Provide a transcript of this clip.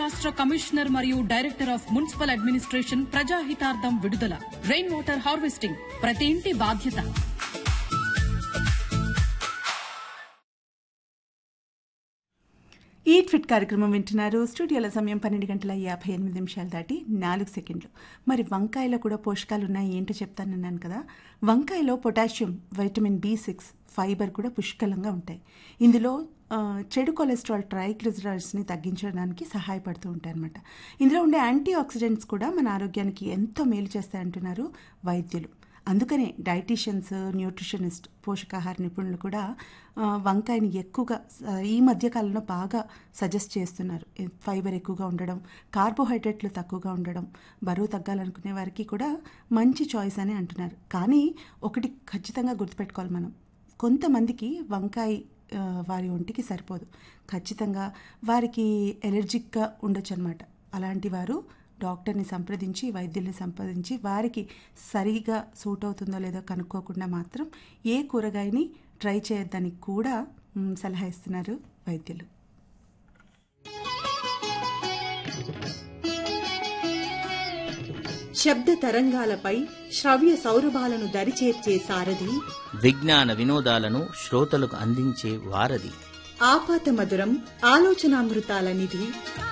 రాష్ట్ర కమిషనర్ మరియు director of municipal administration ప్రజాహితార్థం విడుదల రెయిన్ వాటర్ హార్వెస్టింగ్ ప్రతి ఇంటి బాధ్యత ఈట్ ఫిట్ కార్యక్రమం వింటున్నారు స్టూడియోల సమయం పన్నెండు గంటల యాభై ఎనిమిది నిమిషాలు దాటి నాలుగు సెకండ్లు మరి వంకాయలో కూడా పోషకాలు ఉన్నాయి ఏంటో చెప్తానన్నాను కదా వంకాయలో potassium vitamin B six fibre కూడా పుష్కలంగా ఉంటాయి ఇందులో ఆ, చెడు కొలెస్ట్రాల్ ట్రైగ్లిజరైడ్స్ని తగ్గించడానికి సహాయపడుతూ ఉంటాయి అనమాట ఇందులో ఉండే యాంటీ ఆక్సిడెంట్స్ కూడా మన ఆరోగ్యానికి ఎంతో మేలు చేస్తాయంటున్నారు వైద్యులు అందుకనే డైటీషియన్స్ న్యూట్రిషనిస్ట్ పోషకాహార నిపుణులు కూడా ఆ, వంకాయని ఎక్కువగా ఆ, ఈ మధ్య కాలంలో బాగా సజెస్ట్ చేస్తున్నారు ఈ ఫైబర్ ఎక్కువగా ఉండడం కార్బోహైడ్రేట్లు తక్కువగా ఉండడం బరువు తగ్గాలనుకునే వారికి కూడా మంచి చాయిస్ అని అంటున్నారు కానీ ఒకటి ఖచ్చితంగా గుర్తుపెట్టుకోవాలి మనం కొంతమందికి వంకాయ ఆ, వారి ఒంటికి సరిపోదు ఖచ్చితంగా వారికి ఎలర్జిక్గా ఉండొచ్చు అనమాట అలాంటి వారు డాక్టర్ని సంప్రదించి వైద్యుల్ని సంప్రదించి వారికి సరిగా సూట్ అవుతుందో లేదో కనుక్కోకుండా మాత్రం ఏ కూరగాయని ట్రై చేయొద్దని కూడా మ్, సలహా ఇస్తున్నారు వైద్యులు శబ్ద తరంగాలపై శ్రవ్య సౌరభాలను దరిచేర్చే సారథి విజ్ఞాన వినోదాలను శ్రోతలకు అందించే వారధి ఆపాత మధురం ఆలోచనామృతాల నిధి